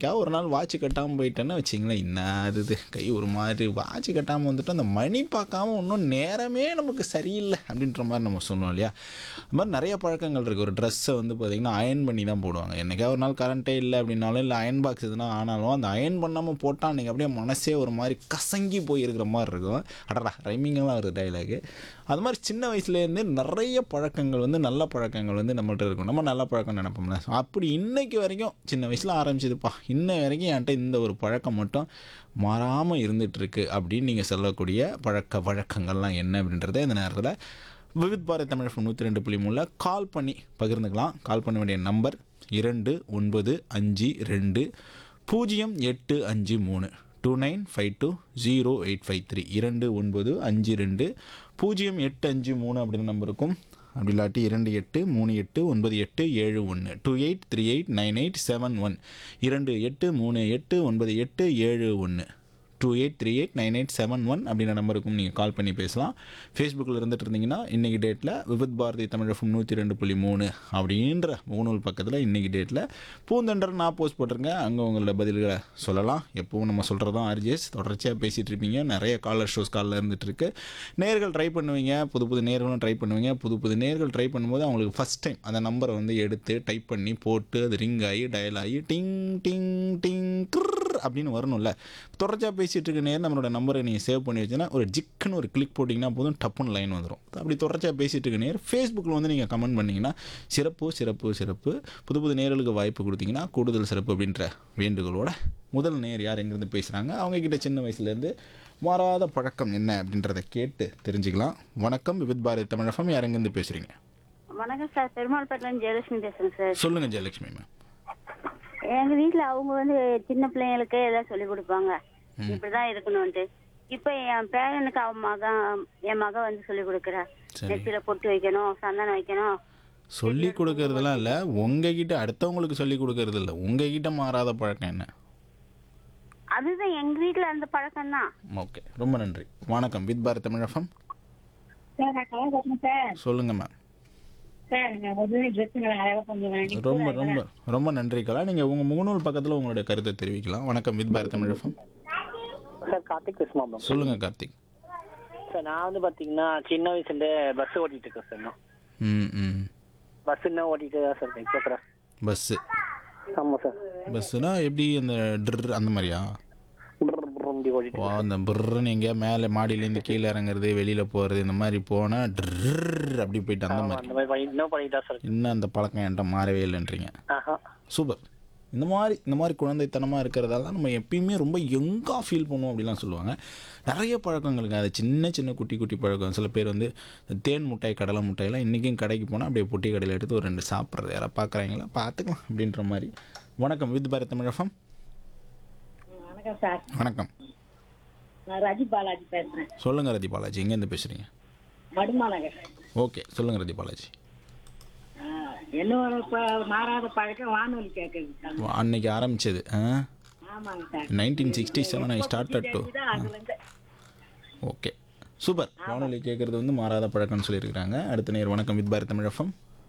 என்னைக்காவது ஒரு நாள் வாட்ச் கட்டாமல் போயிட்டேன்னு வச்சிங்களேன் என்ன இது கை ஒரு மாதிரி வாட்ச் கட்டாமல் வந்துட்டு அந்த மணி பார்க்காம இன்னும் நேரமே நமக்கு சரியில்லை அப்படின்ற மாதிரி நம்ம சொன்னோம் இல்லையா அது மாதிரி நிறைய பழக்கங்கள் இருக்குது ஒரு ட்ரெஸ்ஸை வந்து பார்த்திங்கன்னா அயன் பண்ணி தான் போடுவாங்க என்னைக்காவது ஒரு நாள் கரண்ட்டே இல்லை அப்படின்னாலும் இல்லை அயன் பாக்ஸ் எதுனா ஆனாலும் அந்த அயன் பண்ணாமல் போட்டால் நீங்கள் அப்படியே மனசே ஒரு மாதிரி கசங்கி போயிருக்கிற மாதிரி இருக்கும் அடடா ரைமிங்கெல்லாம் வருது டைலாகு அது மாதிரி சின்ன வயசுலேருந்தே நிறைய பழக்கங்கள் வந்து நல்ல பழக்கங்கள் வந்து நம்மள்ட்ட இருக்கும் நம்ம நல்ல பழக்கம் நினைப்போம்ல அப்படி இன்னைக்கு வரைக்கும் சின்ன வயசில் ஆரம்பிச்சதுப்பா இன்ன வரைக்கும் என்கிட்ட இந்த ஒரு பழக்கம் மட்டும் மாறாமல் இருந்துகிட்ருக்கு அப்படின்னு நீங்கள் சொல்லக்கூடிய பழக்க வழக்கங்கள்லாம் என்ன அப்படின்றத இந்த நேரத்தில் விவித் பாரத் தமிழ் நூற்றி ரெண்டு புள்ளி மூணில் கால் பண்ணி பகிர்ந்துக்கலாம் கால் பண்ண வேண்டிய நம்பர் இரண்டு ஒன்பது அஞ்சு ரெண்டு பூஜ்ஜியம் எட்டு அஞ்சு மூணு two nine five two zero eight five three இரண்டு ஒன்பது அஞ்சு ரெண்டு பூஜ்ஜியம் எட்டு அஞ்சு மூணு அப்படின்னு நம்பருக்கும் அப்படி இல்லாட்டி இரண்டு எட்டு மூணு எட்டு ஒன்பது எட்டு ஏழு ஒன்று two eight three eight nine eight seven one இரண்டு எட்டு மூணு எட்டு ஒன்பது எட்டு ஏழு ஒன்று two eight three eight nine eight seven one அப்படின்ற நம்பருக்கும் நீங்கள் கால் பண்ணி பேசலாம் ஃபேஸ்புக்கில் இருந்துட்டு இருந்தீங்கன்னா இன்றைக்கி டேட்டில் விவித் பாரதி தமிழ் எஃப்எம் நூற்றி ரெண்டு புள்ளி மூணு அப்படின்ற முகநூல் பக்கத்தில் இன்றைக்கி டேட்டில் பூந்தண்டர் நான் போஸ்ட் போட்டிருக்கேன் அங்கே உங்களோட பதில்களை சொல்லலாம் எப்பவும் நம்ம சொல்கிறது தான் ஆர்ஜிஎஸ் தொடர்ச்சியாக பேசிகிட்டு இருப்பீங்க நிறைய காலர் ஷோஸ் காலில் இருந்துட்டு இருக்கு நேர்கள் ட்ரை பண்ணுவீங்க புது புது நேர்களும் ட்ரை பண்ணுவீங்க புது புது நேர்கள் ட்ரை பண்ணும்போது அவங்களுக்கு ஃபஸ்ட் டைம் அந்த நம்பரை வந்து எடுத்து டைப் பண்ணி போட்டு அது ரிங் ஆகி டயல் ஆகி டிங் டிங் டிங் கிர் அப்படின்னு வரணும்ல தொடர்ச்சியாக பேசிகிட்டு இருக்க நேரம் நம்மளோட நம்பரை நீங்கள் சேவ் பண்ணி வச்சுன்னா ஒரு ஜிக்குன்னு ஒரு கிளிக் போட்டிங்கன்னா போதும் டப்புன்னு லைன் வந்துடும் அப்படி தொடர்ச்சியாக பேசிகிட்டு இருக்க நேரம் ஃபேஸ்புக்கில் வந்து நீங்கள் கமெண்ட் பண்ணிங்கன்னா சிறப்பு சிறப்பு சிறப்பு புது புது நேர்களுக்கு வாய்ப்பு கொடுத்தீங்கன்னா கூடுதல் சிறப்பு அப்படின்ற வேண்டுகோளோட முதல் நேர் யார் எங்கேருந்து பேசுகிறாங்க அவங்கக்கிட்ட சின்ன வயசுலேருந்து மாறாத பழக்கம் என்ன அப்படின்றத கேட்டு தெரிஞ்சுக்கலாம் வணக்கம் விவித் பாரதி தமிழகம் யார் எங்கேருந்து பேசுகிறீங்க வணக்கம் சார் பெருமாள்பேட்டில ஜெயலட்சுமி பேசுறேன் சார் சொல்லுங்கள் ஜெயலட்சுமி மேம் எங்க வீட்ல அவங்க வந்து சின்ன பிள்ளைங்களுக்கு எல்லாம் சொல்லி கொடுப்பாங்க இப்படிதான் இருக்கணும்ட்டு இப்ப என் பேரனுக்கு அவன் மகன் என் மகன் வந்து சொல்லி கொடுக்குறா சரி. நெத்தியில பொட்டு வைக்கணும் சந்தனம் வைக்கணும் சொல்லி கொடுக்கறதெல்லாம் இல்லை உங்ககிட்ட அடுத்தவங்களுக்கு சொல்லி கொடுக்கறது இல்லை உங்ககிட்ட மாறாத பழக்கம் என்ன அதுதான் எங்க வீட்ல அந்த பழக்கம் தான் ஓகே ரொம்ப நன்றி வணக்கம் வித் பாரத் தமிழகம் சார் நான் கலர் கட்டணும் சார் சொல்லுங்க மேம் சார் நான் ஒரு ட்ரெஸ்ஸுங்களை அழகாக பண்ணுவேன் ரொம்ப ரொம்ப ரொம்ப நன்றி கலா நீங்கள் உங்கள் முகநூல் பக்கத்தில் உங்களுடைய கருத்தை தெரிவிக்கலாம் வணக்கம் வித் பாரத் தமிழகம் சார் கார்த்திக் பேசுமா மேம் சொல்லுங்கள் கார்த்திக் சார் நான் வந்து பார்த்தீங்கன்னா சின்ன வயசுலேருந்து பஸ் ஓட்டிட்டு இருக்கேன் சார் நான் ம் ம் பஸ் இன்னும் ஓட்டிட்டு தான் சார் இருக்கேன் கேட்குறேன் பஸ்ஸு ஆமாம் சார் பஸ்ஸுனா எப்படி அந்த ட்ர் அந்த மாதிரியா இப்படி ஓட்டிட்டு ஓ அந்த பிர்ன்னு எங்கேயா மேலே மாடியிலேருந்து கீழே இறங்குறது வெளியில் போகிறது இந்த மாதிரி போனால் ட்ர் அப்படி போயிட்டு அந்த மாதிரி அந்த மாதிரி பண்ணி இன்னும் பண்ணிட்டு தான் சார் இருக்கேன் இன்னும் அந்த பழக்கம் என்கிட்ட மாறவே இல்லைன்றீங்க ஆஹா சூப்பர் இந்த மாதிரி இந்த மாதிரி குழந்தைத்தனமாக இருக்கிறதால தான் நம்ம எப்பயுமே ரொம்ப யங்காக ஃபீல் பண்ணுவோம் அப்படிலாம் சொல்லுவாங்க நிறைய பழக்கங்களுக்கு அது சின்ன சின்ன குட்டி குட்டி பழக்கம் சில பேர் வந்து இந்த தேன் முட்டாய் கடலை முட்டாயெல்லாம் இன்றைக்கும் கடைக்கு போனால் அப்படியே பொட்டி கடையில் எடுத்து ஒரு ரெண்டு சாப்பிட்றது யாராவது பார்க்குறாங்களா பார்த்துக்கலாம் அப்படின்ற மாதிரி வணக்கம் வித் பாரத் தமிழகம் வணக்கம் சார் வணக்கம் நான் ரஜி பாலாஜி பேசுறேன் சொல்லுங்கள் ரதி பாலாஜி எங்கேருந்து பேசுகிறீங்க மடுமா நகர் ஓகே சொல்லுங்கள் ரதி பாலாஜி ஆ, என்னோட ப- மாறாத பழக்கம் வானொலி கேட்கறது சார் அன்னைக்கு ஆரம்பிச்சது ஆமாங்க sir nineteen sixty seven I start to இதுதான் அதுல இருந்து ஓகே சூப்பர் வானொலி கேட்குறது வந்து மாறாத பழக்கம்னு சொல்லியிருக்கிறாங்க அடுத்த நேர் வணக்கம் வித் பாரத் தமிழகம்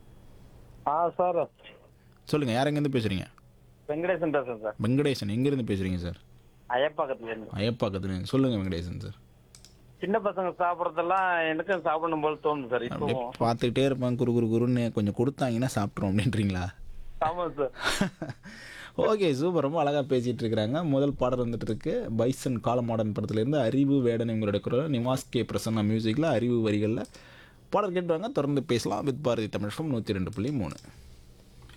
ஆ சார் சொல்லுங்கள் யார் எங்கேருந்து பேசுகிறீங்க வெங்கடேசன் பேசுறேன் சார் வெங்கடேசன் எங்கேருந்து பேசுகிறீங்க சார் அயப்பாக்கத்துல இருந்து ஐயப்பாக்கத்துலேருந்து சொல்லுங்கள் வெங்கடேசன் சார் சின்ன பசங்க சாப்பிட்றதெல்லாம் எனக்கும் சாப்பிடணும் போல தோணுது சார் இப்போ அப்படியே பார்த்துக்கிட்டே இருப்பாங்க குரு குரு குருன்னு கொஞ்சம் கொடுத்தாங்கன்னா சாப்பிட்றோம் அப்படின்றீங்களா ஆமாம் சார் ஓகே சூப்பர் ரொம்ப அழகாக பேசிகிட்டு இருக்கிறாங்க முதல் பாடல் வந்துட்டு இருக்கு பைசன் காலமாடன் படத்துலேருந்து அறிவு வேடன் இவங்களோட குரல் நிவாஸ் கே பிரசன்னா மியூசிக்கில் அறிவு வரிகளில் பாடல் கேட்டுவாங்க தொடர்ந்து பேசலாம் வித் பாரதி தமிழ் நூற்றி ரெண்டு புள்ளி மூணு